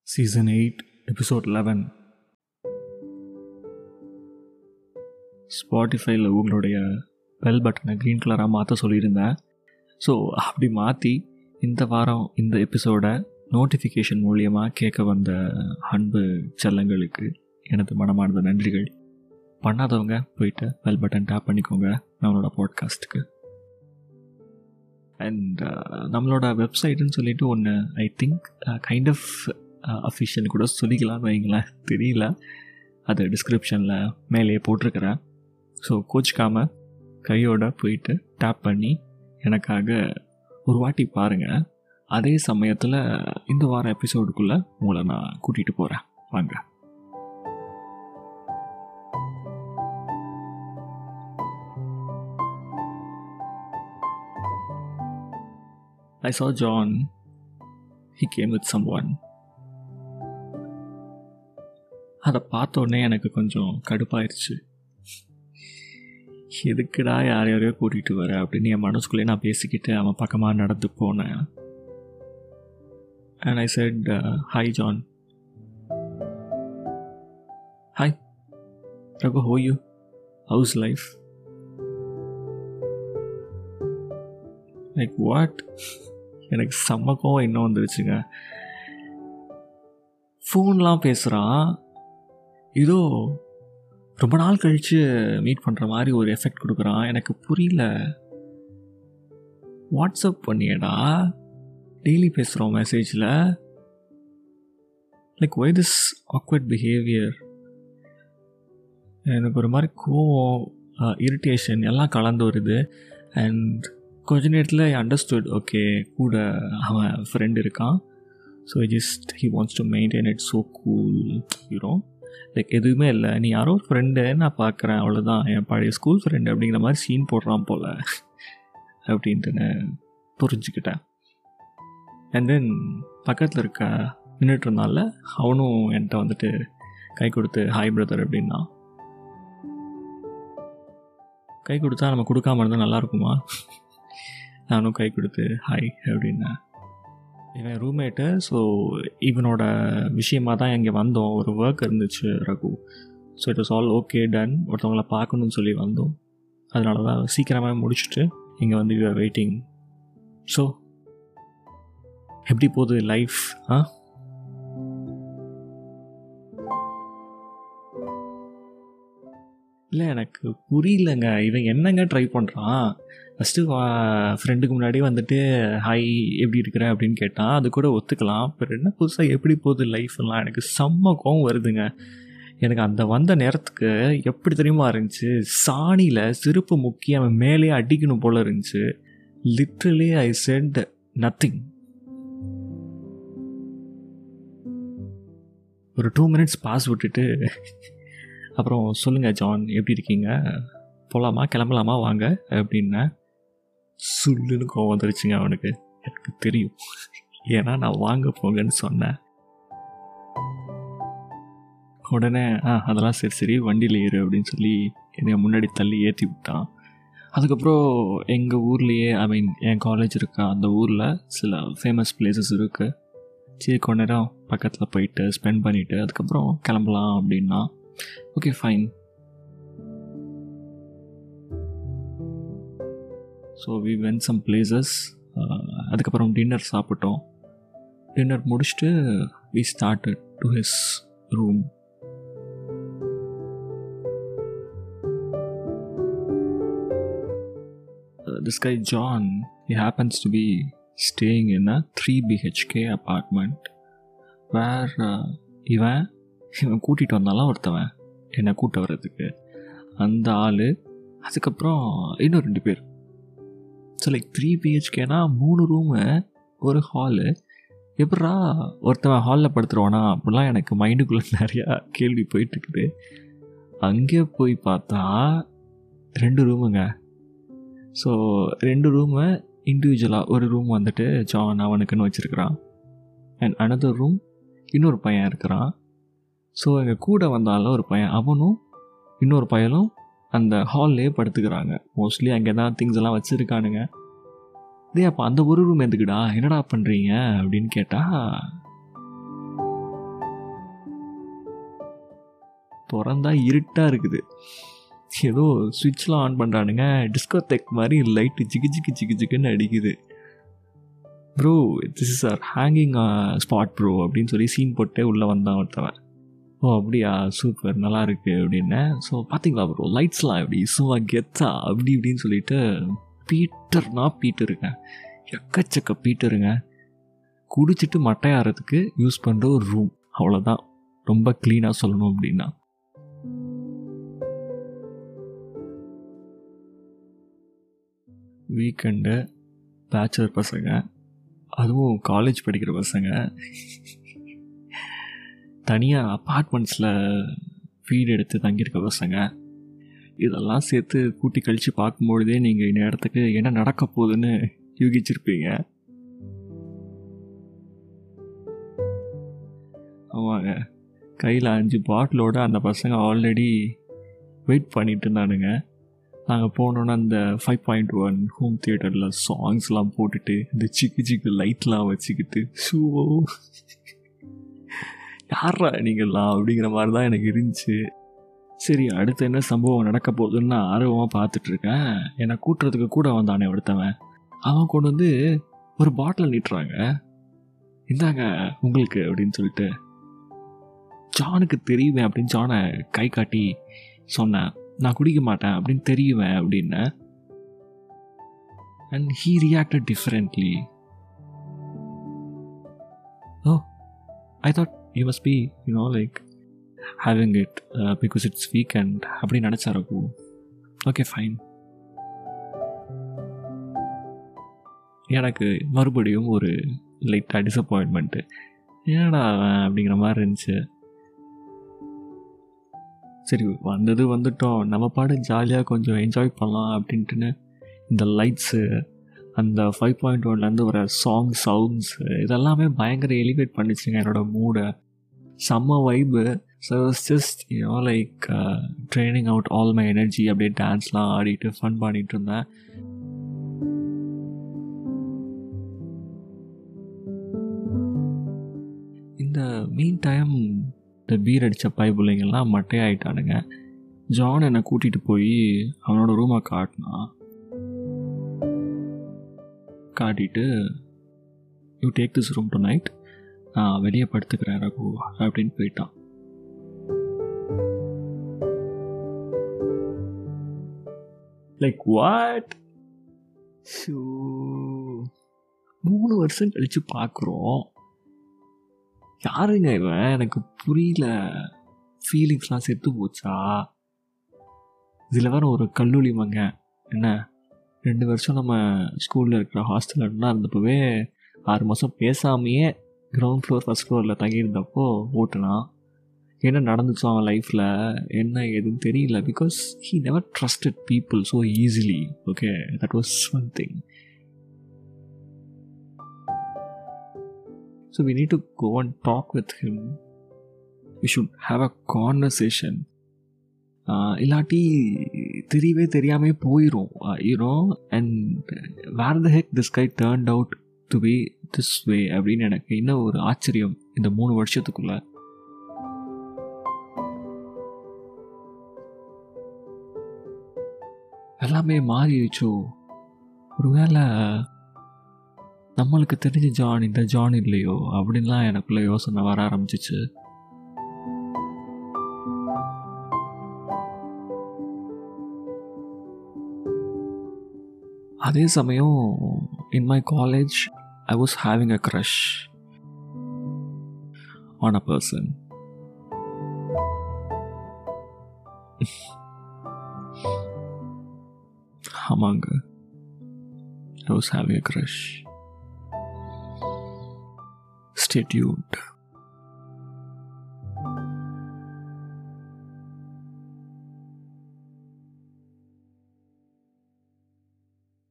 Season eight episode eleven ஸ்பாட்டிஃபைல உங்களுடைய bell பட்டனை க்ரீன் கலராக மாற்ற சொல்லியிருந்தேன் ஸோ அப்படி மாற்றி இந்த வாரம் இந்த எபிசோடை நோட்டிஃபிகேஷன் மூலியமாக கேட்க வந்த அன்பு செல்லங்களுக்கு எனது மனமார்ந்த நன்றிகள் பண்ணாதவங்க போயிட்டு பெல் பட்டன் டேப் பண்ணிக்கோங்க நம்மளோட பாட்காஸ்ட்டுக்கு அண்ட் நம்மளோட வெப்சைட்டுன்னு சொல்லிட்டு ஒன்று I think kind of official கூட சொல்லிக்கலாம்னு வைங்களேன் தெரியல அது டிஸ்கிரிப்ஷனில் மேலேயே போட்டிருக்கிறேன் ஸோ கோச்சிக்காம கையோட போயிட்டு டேப் பண்ணி எனக்காக ஒரு வாட்டி பாருங்கள் அதே சமயத்தில் இந்த வாரம் எபிசோடுக்குள்ளே உங்களை நான் கூட்டிகிட்டு போகிறேன் வாங்க I saw John. He came with someone. அதை பார்த்த உடனே எனக்கு கொஞ்சம் கடுப்பாயிருச்சு எதுக்குடா யார் யாரையோ கூட்டிகிட்டு வர அப்படின்னு என் மனசுக்குள்ளே நான் பேசிக்கிட்டு அவன் பக்கமாக நடந்து போனேன் and I said hi John hi Raghu how you how's life like what எனக்கு செம்ம கோவம் இன்னும் வந்துருச்சுங்க ஃபோன்லாம் பேசுகிறான் ஏதோ ரொம்ப நாள் கழித்து மீட் பண்ணுற மாதிரி ஒரு எஃபெக்ட் கொடுக்குறான் எனக்கு புரியல வாட்ஸ்அப் பண்ணியடா டெய்லி பேசுகிறோம் மெசேஜில் like why this awkward behaviour எனக்கு ஒரு மாதிரி கோவம் இரிட்டேஷன் எல்லாம் கலந்து வருது அண்ட் கொஞ்ச நேரத்தில் ஐ அண்டர்ஸ்டுட் ஓகே கூட அவன் ஃப்ரெண்ட் இருக்கான் so just he wants to maintain it so cool you know like எதுவுமே இல்லை நீ யாரோ ஒரு ஃப்ரெண்டு நான் பார்க்குறேன் அவ்வளோதான் என் பழைய ஸ்கூல் ஃப்ரெண்டு அப்படிங்கிற மாதிரி சீன் போடுறான் போல் அப்படின்ட்டு நான் புரிஞ்சுக்கிட்டேன் அண்ட் தென் பக்கத்தில் இருக்க நின்றுட்டு இருந்தால அவனும் என்கிட்ட வந்துட்டு கை கொடுத்து ஹாய் பிரதர் அப்படின்னா கை கொடுத்தா நம்ம கொடுக்காம இருந்தால் நல்லா இருக்குமா நானும் கை கொடுத்து ஹாய் அப்படின்னேன் இவன் ரூம்மேட்டு ஸோ இவனோட விஷயமாக தான் இங்கே வந்தோம் ஒரு ஒர்க் இருந்துச்சு Raghu so it was all okay done ஒருத்தவங்கள பார்க்கணுன்னு சொல்லி வந்தோம் அதனால தான் சீக்கிரமாக முடிச்சுட்டு இங்கே வந்து யூ ஆர் வெயிட்டிங் ஸோ எப்படி போகுது லைஃப் ஆ இல்லை எனக்கு புரியலங்க இவன் என்னங்க ட்ரை பண்ணுறான் ஃபஸ்ட்டு ஃப்ரெண்டுக்கு முன்னாடி வந்துட்டு ஹாய் எப்படி இருக்கிற அப்படின்னு கேட்டான் அது கூட ஒத்துக்கலாம் அப்புறம் என்ன புதுசாக எப்படி போகுது லைஃப் எல்லாம் எனக்கு செம்ம கோவம் வருதுங்க எனக்கு அந்த வந்த நேரத்துக்கு எப்படி தெரியுமா இருந்துச்சு சாணியில் செருப்பு முக்கி அவன் மேலேயே அடிக்கணும் போல இருந்துச்சு லிட்ரலி ஐ செட் நத்திங் ஒரு டூ மினிட்ஸ் பாஸ் விட்டுட்டு அப்புறம் சொல்லுங்கள் ஜான் எப்படி இருக்கீங்க போகலாமா கிளம்பலாமா வாங்க அப்படின்னேன் சுல்லுன்னு கோவம் வந்துருச்சுங்க அவனுக்கு எனக்கு தெரியும் ஏன்னா நான் வாங்க போங்கன்னு சொன்னேன் உடனே ஆ அதெல்லாம் சரி சரி வண்டியில் ஏறு அப்படின்னு சொல்லி என்னை முன்னாடி தள்ளி ஏற்றி விட்டான் அதுக்கப்புறம் எங்கள் ஊர்லேயே ஐ மீன் என் காலேஜ் இருக்க அந்த ஊரில் சில ஃபேமஸ் பிளேசஸ் இருக்குது சரி கொஞ்ச நேரம் பக்கத்தில் போயிட்டு ஸ்பெண்ட் பண்ணிவிட்டு அதுக்கப்புறம் கிளம்பலாம் அப்படின்னா okay fine so we went some places அதுக்கப்புறம் டின்னர் சாப்பிட்டோம் டின்னர் முடிச்சுட்டு we started to his room this guy John he happens to be staying in a three BHK apartment where இவன் இவன் கூட்டிகிட்டு வந்தாலும் ஒருத்தவன் என்னை கூட்ட வர்றதுக்கு அந்த ஆள் அதுக்கப்புறம் இன்னும் ரெண்டு பேர் ஸோ லைக் த்ரீ பிஹெச்கேனா மூணு ரூமு ஒரு ஹாலு எப்படா ஒருத்தவன் ஹாலில் படுத்துருவானா அப்படிலாம் எனக்கு மைண்டுக்குள்ளே நிறையா கேள்வி போயிட்டுருக்குது அங்கே போய் பார்த்தா ரெண்டு ரூமுங்க ஸோ ரெண்டு ரூமு இண்டிவிஜுவலாக ஒரு ரூம் வந்துட்டு ஜான் அவனுக்குன்னு வச்சுருக்கிறான் அண்ட் அனதர் ரூம் இன்னொரு பையன் இருக்கிறான் ஸோ எங்கள் கூட வந்தாலும் ஒரு பையன் அவனும் இன்னொரு பையனும் அந்த ஹால்லே படுத்துக்கிறாங்க மோஸ்ட்லி அங்கே தான் திங்ஸ் எல்லாம் வச்சுருக்கானுங்க டே அப்போ அந்த ஒரு ரூம் எதுக்குடா என்னடா பண்ணுறீங்க அப்படின்னு கேட்டால் திறந்தா இருட்டாக இருக்குது ஏதோ சுவிட்ச்லாம் ஆன் பண்ணுறானுங்க டிஸ்கோதெக் மாதிரி லைட்டு ஜிகு ஜிகு ஜிகு ஜிகுன்னு அடிக்குது bro this is our hanging spot bro அப்படின்னு சொல்லி சீன் போட்டு உள்ளே வந்தான் ஒருத்தவன் ஓ அப்படியா சூப்பர் நல்லா இருக்கு அப்படின்னு ஸோ பார்த்தீங்களா ப்ரோ லைட்ஸ்லாம் எப்படி சும்மா கெத்தா அப்படி இப்படின்னு சொல்லிட்டு பீட்டர்னா பீட்டருங்க எக்கச்சக்க பீட்டருங்க குடிச்சிட்டு மட்டையாறதுக்கு யூஸ் பண்ணுற ஒரு ரூம் அவ்வளோதான் ரொம்ப க்ளீனாக சொல்லணும் அப்படின்னா வீக்கெண்டு பேச்சுலர் பசங்க அதுவும் காலேஜ் படிக்கிற பசங்க தனியாக அப்பார்ட்மெண்ட்ஸில் வீடு எடுத்து தங்கியிருக்க பசங்க இதெல்லாம் சேர்த்து கூட்டி கழித்து பார்க்கும்பொழுதே நீங்கள் இந்த இடத்துக்கு என்ன நடக்க போகுதுன்னு யூகிச்சிருப்பீங்க ஆமாங்க கையில் அஞ்சு பாட்டிலோட அந்த பசங்க ஆல்ரெடி வெயிட் பண்ணிட்டு இருந்தானுங்க நாங்கள் போனோன்னா அந்த ஃபைவ் பாயிண்ட் ஒன் ஹோம் தியேட்டரில் சாங்ஸ்லாம் போட்டுட்டு இந்த சிக்கு சிக்கு லைட்லாம் வச்சுக்கிட்டு ஷூ யாரா நீங்கள்லாம் அப்படிங்கிற மாதிரி தான் எனக்கு இருந்துச்சு சரி அடுத்து என்ன சம்பவம் நடக்க போகுதுன்னு நான் ஆர்வமாக பார்த்துட்ருக்கேன் என்னை கூட்டுறதுக்கு கூட வந்தானே ஒருத்தவன் அவன் கொண்டு வந்து ஒரு பாட்டில் நீட்டுறாங்க இந்தாங்க உங்களுக்கு அப்படின்னு சொல்லிட்டு ஜானுக்கு தெரியுவேன் அப்படின்னு ஜானை கை காட்டி சொன்னேன் நான் குடிக்க மாட்டேன் அப்படின்னு தெரியுவேன் அப்படின்னு and he reacted differently oh I thought you must be you know like having it because it's weekend அப்படி நினச்சாரப்போ ஓகே ஃபைன் எனக்கு மறுபடியும் ஒரு லைட்டாக டிசப்பாயின்மெண்ட்டு ஏடா அவன் அப்படிங்கிற மாதிரி இருந்துச்சு சரி வந்தது வந்துட்டோம் நம்ம பாடு ஜாலியாக கொஞ்சம் என்ஜாய் பண்ணலாம் அப்படின்ட்டுன்னு இந்த லைட்ஸு அந்த ஃபைவ் பாயிண்ட் ஒன்லேருந்து வர சாங் சவுண்ட்ஸ் இதெல்லாமே பயங்கர எலிவேட் பண்ணிச்சுங்க என்னோட மூடை செம்ம vibe so just you know like draining out all my energy அப்படியே டான்ஸ்லாம் ஆடிட்டு ஃபன் பண்ணிகிட்டு இருந்தேன் இந்த மீன் டைம் இந்த பீர் அடித்த பைபிள்ளைங்கெல்லாம் மட்டையாயிட்டானுங்க ஜான் என்னை கூட்டிகிட்டு போய் அவனோட ரூமை காட்டினான் காட்டிட்டு you take this room tonight நான் வெளியே படுத்துக்கிறேன் ரகு அப்படின்னு போயிட்டான் லைக் வாட் ஷூ மூணு வருஷம் கழித்து பார்க்குறோம் யாருங்க இவன் எனக்கு புரியல ஃபீலிங்ஸ்லாம் செத்து போச்சா இதில் வேற ஒரு கல்லூரி மங்க என்ன ரெண்டு வருஷம் நம்ம ஸ்கூலில் இருக்கிற ஹாஸ்டலில் இருந்தால் இருந்தப்பவே ஆறு மாதம் பேசாமையே கிரவுண்ட் ஃப்ளோர் ஃபஸ்ட் ஃப்ளோரில் தங்கியிருந்தப்போ ஓட்டுனான் என்ன நடந்துச்சோ அவன் லைஃப்பில் என்ன ஏதுன்னு தெரியல because he never trusted people so easily okay that was one thing so we need to go and talk with him we should have a conversation இல்லாட்டி தெரியவே தெரியாமல் போயிடும் you know and where the heck this guy turned out to be this way அப்படின்னு எனக்கு இன்னும் ஒரு ஆச்சரியம் இந்த மூணு வருஷத்துக்குள்ள எல்லாமே மாறிடுச்சோ ஒருவேளை நம்மளுக்கு தெரிஞ்ச ஜான் இந்த ஜான் இல்லையோ அப்படின்லாம் எனக்குள்ள யோசனை வர ஆரம்பிச்சிச்சு அதே சமயம் in my college I was having a crush on a person ஆமாங்க I was having a crush Stay tuned.